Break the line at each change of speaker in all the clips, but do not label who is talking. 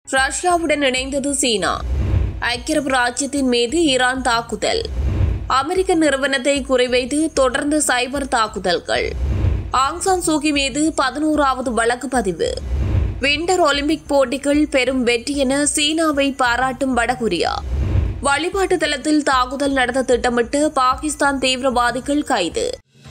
ரஷ்யாவுடன் இணைந்தது சீனா ஐக்கிய அரபு ராஜ்யத்தின் மீது ஈரான் தாக்குதல் அமெரிக்க நிறுவனத்தை குறிவைத்து தொடர்ந்து சைபர் தாக்குதல்கள் ஆங்சான் சூகி மீது பதினோராவது வழக்கு பதிவு விண்டர் ஒலிம்பிக் போட்டிகள் பெரும் வெற்றி என சீனாவை பாராட்டும் வடகொரியா வழிபாட்டு தளத்தில் தாக்குதல் நடத்த திட்டமிட்டு பாகிஸ்தான் தீவிரவாதிகள் கைது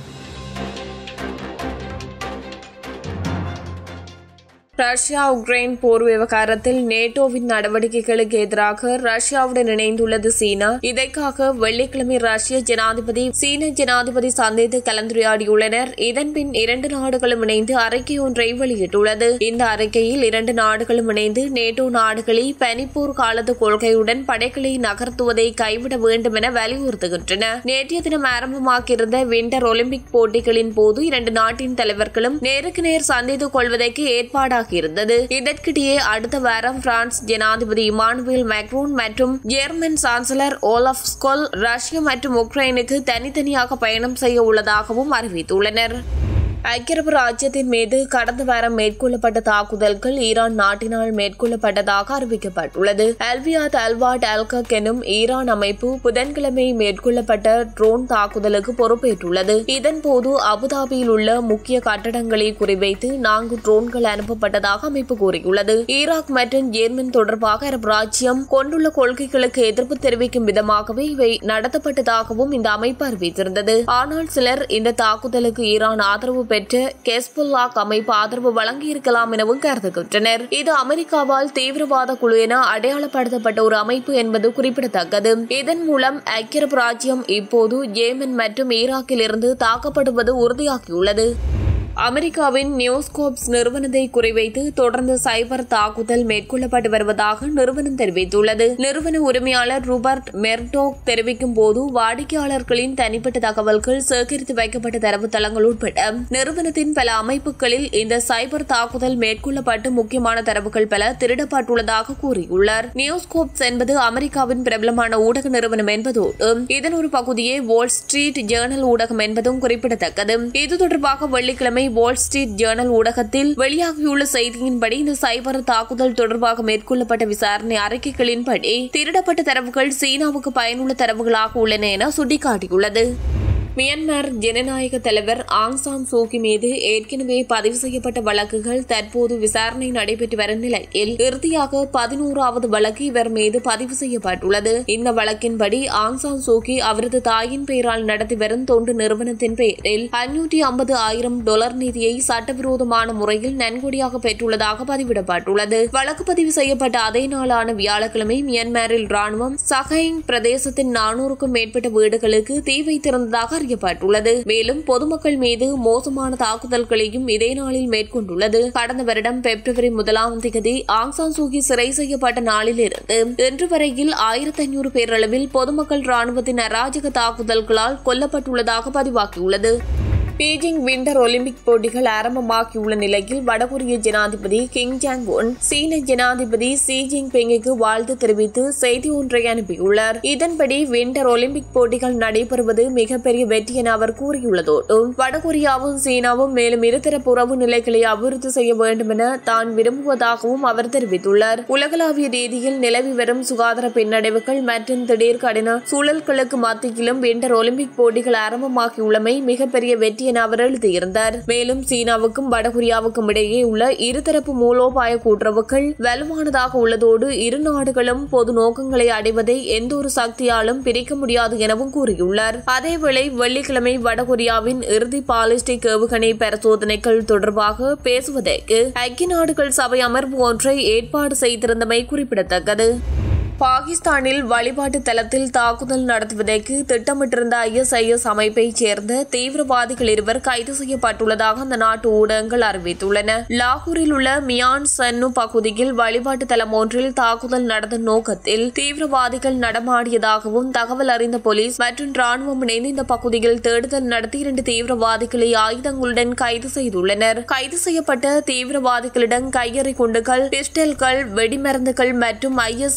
ரஷ்யா உக்ரைன் போர் விவகாரத்தில் நேட்டோவின் நடவடிக்கைகளுக்கு எதிராக ரஷ்யாவுடன் இணைந்துள்ளது சீனா இதற்காக வெள்ளிக்கிழமை ரஷ்ய ஜனாதிபதி சீன ஜனாதிபதி சந்தித்து கலந்துரையாடியுள்ளனர் இதன்பின் இரண்டு நாடுகளும் இணைந்து அறிக்கை ஒன்றை வெளியிட்டுள்ளது இந்த அறிக்கையில் இரண்டு நாடுகளும் இணைந்து நேட்டோ நாடுகளை பனிப்போர் காலத்து கொள்கையுடன் படைகளை நகர்த்துவதை கைவிட வேண்டும் என வலியுறுத்துகின்றன நேற்றைய தினம் ஆரம்பமாகியிருந்த விண்டர் ஒலிம்பிக் போட்டிகளின் போது இரண்டு நாட்டின் தலைவர்களும் நேருக்கு நேர் சந்தித்துக் கொள்வதற்கு ஏற்பாடாக இருந்தது இதற்கிடையே அடுத்த வாரம் பிரான்ஸ் ஜனாதிபதி இமானுவேல் மேக்ரோன் மற்றும் German chancellor Olaf Scholz Russia மற்றும் உக்ரைனுக்கு தனித்தனியாக பயணம் செய்ய உள்ளதாகவும் அறிவித்துள்ளனர் ஐக்கிய அரபு ராஜ்யத்தின் மீது கடந்த வாரம் மேற்கொள்ளப்பட்ட தாக்குதல்கள் ஈரான் நாட்டினால் மேற்கொள்ளப்பட்டதாக அறிவிக்கப்பட்டுள்ளது அல்வியாத் அல்வாட் அல்கக் எனும் ஈரான் அமைப்பு புதன்கிழமை மேற்கொள்ளப்பட்ட ட்ரோன் தாக்குதலுக்கு பொறுப்பேற்றுள்ளது இதன்போது அபுதாபியில் உள்ள முக்கிய கட்டடங்களை குறிவைத்து நான்கு ட்ரோன்கள் அனுப்பப்பட்டதாக அமைப்பு கூறியுள்ளது ஈராக் மற்றும் ஜேர்மன் தொடர்பாக அரபு ராஜ்யம் கொண்டுள்ள கொள்கைகளுக்கு எதிர்ப்பு தெரிவிக்கும் விதமாகவே இவை நடத்தப்பட்டதாகவும் இந்த அமைப்பு அறிவித்திருந்தது ஆனால் சிலர் இந்த தாக்குதலுக்கு ஈரான் ஆதரவு பெற்ற கெஸ்புல்லாக் அமைப்பு ஆதரவு வழங்கியிருக்கலாம் எனவும் கருதுகின்றனர் இது அமெரிக்காவால் தீவிரவாத குழு என அடையாளப்படுத்தப்பட்ட ஒரு அமைப்பு என்பது குறிப்பிடத்தக்கது இதன் மூலம் ஐக்கிய அரபு ராஜ்யம் இப்போது ஜேமன் மற்றும் ஈராக்கில் இருந்து தாக்கப்படுவது உறுதியாகியுள்ளது அமெரிக்காவின் நியூஸ்கோப்ஸ் நிறுவனத்தை குறிவைத்து தொடர்ந்து சைபர் தாக்குதல் மேற்கொள்ளப்பட்டு வருவதாக நிறுவனம் தெரிவித்துள்ளது நிறுவன உரிமையாளர் ரூபர்ட் மெர்டோக் தெரிவிக்கும் போது வாடிக்கையாளர்களின் தனிப்பட்ட தகவல்கள் சேகரித்து வைக்கப்பட்ட தரவுத்தளங்கள் உட்பட நிறுவனத்தின் பல அமைப்புகளில் இந்த சைபர் தாக்குதல் மேற்கொள்ளப்பட்டு முக்கியமான தரவுகள் பல திருடப்பட்டுள்ளதாக கூறியுள்ளார் நியூஸ்கோப்ஸ் என்பது அமெரிக்காவின் பிரபலமான ஊடக நிறுவனம் என்பதோடு இதன் ஒரு பகுதியே வால் ஸ்ட்ரீட் ஜேர்னல் ஊடகம் என்பதும் குறிப்பிடத்தக்கது இது தொடர்பாக வெள்ளிக்கிழமை வால் ஸ்ட்ரீட் ஜேர்னல் ஊடகத்தில் வெளியாகியுள்ள செய்தியின்படி இந்த சைபர் தாக்குதல் தொடர்பாக மேற்கொள்ளப்பட்ட விசாரணை அறிக்கைகளின்படி திருடப்பட்ட தரவுகள் சீனாவுக்கு பயனுள்ள தரவுகளாக உள்ளன என சுட்டிக்காட்டியுள்ளது மியான்மர் ஜனநாயக தலைவர் ஆங் சான் சூகி மீது ஏற்கனவே பதிவு செய்யப்பட்ட வழக்குகள் தற்போது விசாரணை நடைபெற்று வரும் நிலையில் இறுதியாக பதினோராவது வழக்கு இவர் மீது பதிவு செய்யப்பட்டுள்ளது இந்த வழக்கின்படி ஆங் சான் சூகி அவரது தாயின் பெயரால் நடத்தி வரும் தொண்டு நிறுவனத்தின் பெயரில் ஐநூற்றி ஐம்பது ஆயிரம் டாலர் நிதியை சட்டவிரோதமான முறையில் நன்கொடியாக பெற்றுள்ளதாக பதிவிடப்பட்டுள்ளது வழக்கு பதிவு செய்யப்பட்ட அதே நாளான வியாழக்கிழமை மியான்மரில் ராணுவம் சஹைங் பிரதேசத்தின் நானூறுக்கும் மேற்பட்ட வீடுகளுக்கு தீ வைத்திருந்ததாக அறியப்பட்டுள்ளது மேலும் பொதுமக்கள் மீது மோசமான தாக்குதல்களையும் இதே நாளில் மேற்கொண்டுள்ளது கடந்த வருடம் பிப்ரவரி முதலாம் தேதி ஆங்சான் சூகி சிறை செய்யப்பட்ட நாளிலிருந்து இன்று வரையில் ஆயிரத்தி ஐநூறு பேர் அளவில் பொதுமக்கள் ராணுவத்தின் அராஜக தாக்குதல்களால் கொல்லப்பட்டுள்ளதாக பதிவாகியுள்ளது பீஜிங் விண்டர் ஒலிம்பிக் போட்டிகள் ஆரம்பமாகியுள்ள நிலையில் வடகொரிய ஜனாதிபதி கிங் ஜாங் உன் சீன ஜனாதிபதி சி ஜின்பிங்குக்கு வாழ்த்து தெரிவித்து செய்தி ஒன்றை அனுப்பியுள்ளார் இதன்படி விண்டர் ஒலிம்பிக் போட்டிகள் நடைபெறுவது மிகப்பெரிய வெற்றி என அவர் கூறியுள்ளதோடு வடகொரியாவும் சீனாவும் மேலும் இருதரப்பு உறவு நிலைகளை அபிவிருத்தி செய்ய வேண்டும் என தான் விரும்புவதாகவும் அவர் தெரிவித்துள்ளார் உலகளாவிய ரீதியில் நிலவி வரும் சுகாதார பின்னடைவுகள் மற்றும் திடீர் கடின சூழல்களுக்கு மத்தியிலும் விண்டர் ஒலிம்பிக் போட்டிகள் ஆரம்பமாகியுள்ளமை மிகப்பெரிய வெற்றி என அவர் எழுதியிருந்தார் மேலும் சீனாவுக்கும் வடகொரியாவுக்கும் இடையே உள்ள இருதரப்பு மூலோபாய கூட்டுறவுகள் வலுவானதாக உள்ளதோடு இரு நாடுகளும் பொது நோக்கங்களை அடைவதை எந்த ஒரு சக்தியாலும் பிரிக்க முடியாது எனவும் கூறியுள்ளார் அதேவேளை வெள்ளிக்கிழமை வடகொரியாவின் இறுதி பாலிஸ்டிக் ஏவுகணை பரிசோதனைகள் தொடர்பாக பேசுவதற்கு ஐக்கிய நாடுகள் சபை அமர்வு ஒன்றை ஏற்பாடு செய்திருந்தமை குறிப்பிடத்தக்கது பாகிஸ்தானில் வழிபாட்டு தலத்தில் தாக்குதல் நடத்துவதற்கு திட்டமிட்டிருந்த ஐஎஸ்ஐஎஸ் அமைப்பைச் சேர்ந்த தீவிரவாதிகள் இருவர் கைது செய்யப்பட்டுள்ளதாக அந்த நாட்டு ஊடகங்கள் அறிவித்துள்ளன லாகூரில் உள்ள மியான் சன்னு பகுதியில் வழிபாட்டு தலம் ஒன்றில் தாக்குதல் நடந்த நோக்கத்தில் தீவிரவாதிகள் நடமாடியதாகவும் தகவல் அறிந்த போலீஸ் மற்றும் ராணுவம் இணைந்து இந்த பகுதியில் தேடுதல் நடத்தி இரண்டு தீவிரவாதிகளை ஆயுதங்களுடன் கைது செய்துள்ளனர் கைது செய்யப்பட்ட தீவிரவாதிகளிடம் கையெறி குண்டுகள் பிஸ்டல்கள் வெடிமருந்துகள் மற்றும் ஐஎஸ்ஐஎஸ்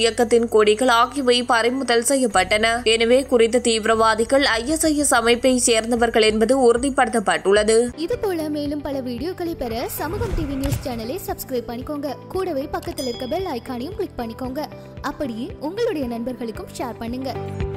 இயக்கத்தின் கொடிகள் ஆகியவை பறிமுதல் செய்யப்பட்டன எனவே குறித்த தீவிரவாதிகள் ஐஎஸ்ஐஎஸ் அமைப்பை சேர்ந்தவர்கள் என்பது உறுதிப்படுத்தப்பட்டுள்ளது
இது போல மேலும் பல வீடியோக்களை பெற சமூகம் டிவி நியூஸ் சேனலை சப்ஸ்கிரைப் பண்ணிக்கோங்க கூடவே பக்கத்தில் இருக்க பெல் ஐகானையும் கிளிக் பண்ணிக்கோங்க அப்படியே உங்களுடைய நண்பர்களுக்கும் ஷேர் பண்ணுங்க